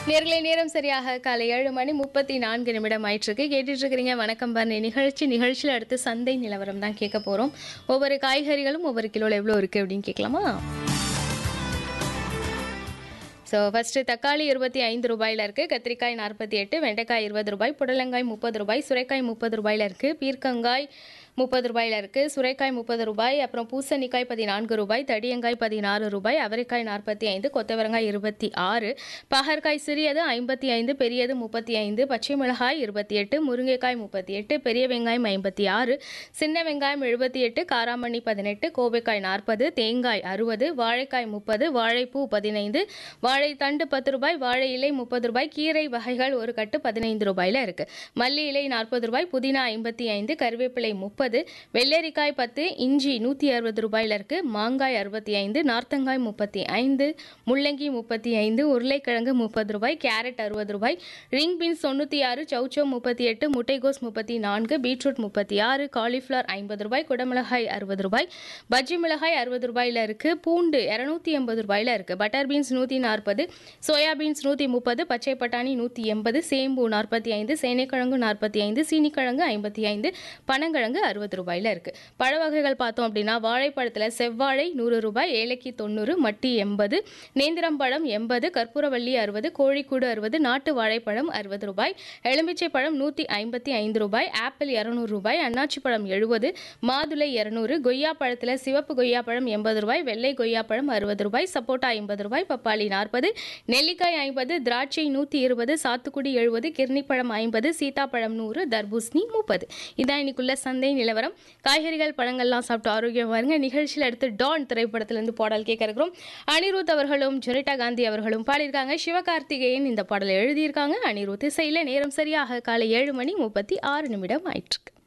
நேர்களை நேரம் சரியாக காலை ஏழு மணி முப்பத்தி நான்கு நிமிடம் ஆயிட்டிருக்கு கேட்டுட்டு இருக்கிறீங்க வணக்கம் பண்ணி நிகழ்ச்சி நிகழ்ச்சியில் அடுத்து சந்தை நிலவரம் தான் கேட்க போகிறோம் ஒவ்வொரு காய்கறிகளும் ஒவ்வொரு கிலோவில் எவ்வளோ இருக்குது அப்படின்னு கேட்கலாமா ஸோ ஃபஸ்ட்டு தக்காளி இருபத்தி ஐந்து ரூபாயில் இருக்குது கத்திரிக்காய் நாற்பத்தி எட்டு வெண்டைக்காய் இருபது ரூபாய் புடலங்காய் முப்பது ரூபாய் சுரைக்காய் முப்பது ரூபாயில் இருக்குது பீர்க்கங்காய் முப்பது ரூபாயில் இருக்குது சுரைக்காய் முப்பது ரூபாய் அப்புறம் பூசணிக்காய் பதினான்கு ரூபாய் தடியங்காய் பதினாறு ரூபாய் அவரைக்காய் நாற்பத்தி ஐந்து கொத்தவரங்காய் இருபத்தி ஆறு பாகற்காய் சிறியது ஐம்பத்தி ஐந்து பெரியது முப்பத்தி ஐந்து பச்சை மிளகாய் இருபத்தி எட்டு முருங்கைக்காய் முப்பத்தி எட்டு பெரிய வெங்காயம் ஐம்பத்தி ஆறு சின்ன வெங்காயம் எழுபத்தி எட்டு காராமணி பதினெட்டு கோவைக்காய் நாற்பது தேங்காய் அறுபது வாழைக்காய் முப்பது வாழைப்பூ பதினைந்து வாழைத்தண்டு பத்து ரூபாய் வாழை இலை முப்பது ரூபாய் கீரை வகைகள் ஒரு கட்டு பதினைந்து ரூபாயில் இருக்கு மல்லி இலை நாற்பது ரூபாய் புதினா ஐம்பத்தி ஐந்து கருவேப்பிலை முப்பது வெள்ளரிக்காய் பத்து இஞ்சி நூற்றி அறுபது ரூபாயில் இருக்கு மாங்காய் அறுபத்தி ஐந்து நார்த்தங்காய் முப்பத்தி ஐந்து முள்ளங்கி முப்பத்தி ஐந்து உருளைக்கிழங்கு முப்பது ரூபாய் கேரட் அறுபது ரூபாய் ரிங் பீன்ஸ் தொண்ணூற்றி ஆறு சௌச்சோ முப்பத்தி எட்டு முட்டைகோஸ் முப்பத்தி நான்கு பீட்ரூட் முப்பத்தி ஆறு காலிஃப்ளவர் ஐம்பது ரூபாய் குடமிளகாய் அறுபது ரூபாய் பஜ்ஜி மிளகாய் அறுபது ரூபாயில் இருக்கு பூண்டு இரநூத்தி எண்பது ரூபாயில் இருக்கு பட்டர் பீன்ஸ் நூற்றி நாற்பது சோயா பீன்ஸ் நூற்றி முப்பது பச்சை பட்டாணி நூற்றி எண்பது சேம்பு நாற்பத்தி ஐந்து சேனைக்கிழங்கு நாற்பத்தி ஐந்து சீனிக்கிழங்கு ஐம்பத்தி ஐந்து பனங்கிழங்கு அறுபது ரூபாயில் இருக்கு பழ வகைகள் பார்த்தோம் அப்படின்னா வாழைப்பழத்தில் செவ்வாழை நூறு ரூபாய் ஏலக்கி தொண்ணூறு மட்டி எண்பது நேந்திரம் பழம் எண்பது கற்பூரவள்ளி அறுபது கோழிக்கூடு அறுபது நாட்டு வாழைப்பழம் அறுபது ரூபாய் எலுமிச்சை பழம் நூற்றி ஐம்பத்தி ஐந்து ரூபாய் ஆப்பிள் இரநூறு ரூபாய் அன்னாச்சி பழம் எழுபது மாதுளை இரநூறு கொய்யா பழத்தில் சிவப்பு கொய்யா பழம் எண்பது ரூபாய் வெள்ளை கொய்யா பழம் அறுபது ரூபாய் சப்போட்டா ஐம்பது ரூபாய் பப்பாளி நாற்பது நெல்லிக்காய் ஐம்பது திராட்சை நூற்றி இருபது சாத்துக்குடி எழுபது கிர்னிப்பழம் ஐம்பது சீதாப்பழம் நூறு தர்பூசணி முப்பது இதான் இன்னைக்குள்ள சந்தை நிலவரம் காய்கறிகள் பழங்கள்லாம் சாப்பிட்டு ஆரோக்கியம் வருங்க நிகழ்ச்சியில் அடுத்து டான் திரைப்படத்திலிருந்து பாடல் கேட்க இருக்கிறோம் அனிருத் அவர்களும் ஜெனிட்டா காந்தி அவர்களும் பாடியிருக்காங்க சிவகார்த்திகேயன் இந்த பாடலை எழுதியிருக்காங்க அனிருத் இசையில் நேரம் சரியாக காலை ஏழு மணி முப்பத்தி ஆறு நிமிடம் ஆயிட்டிருக்கு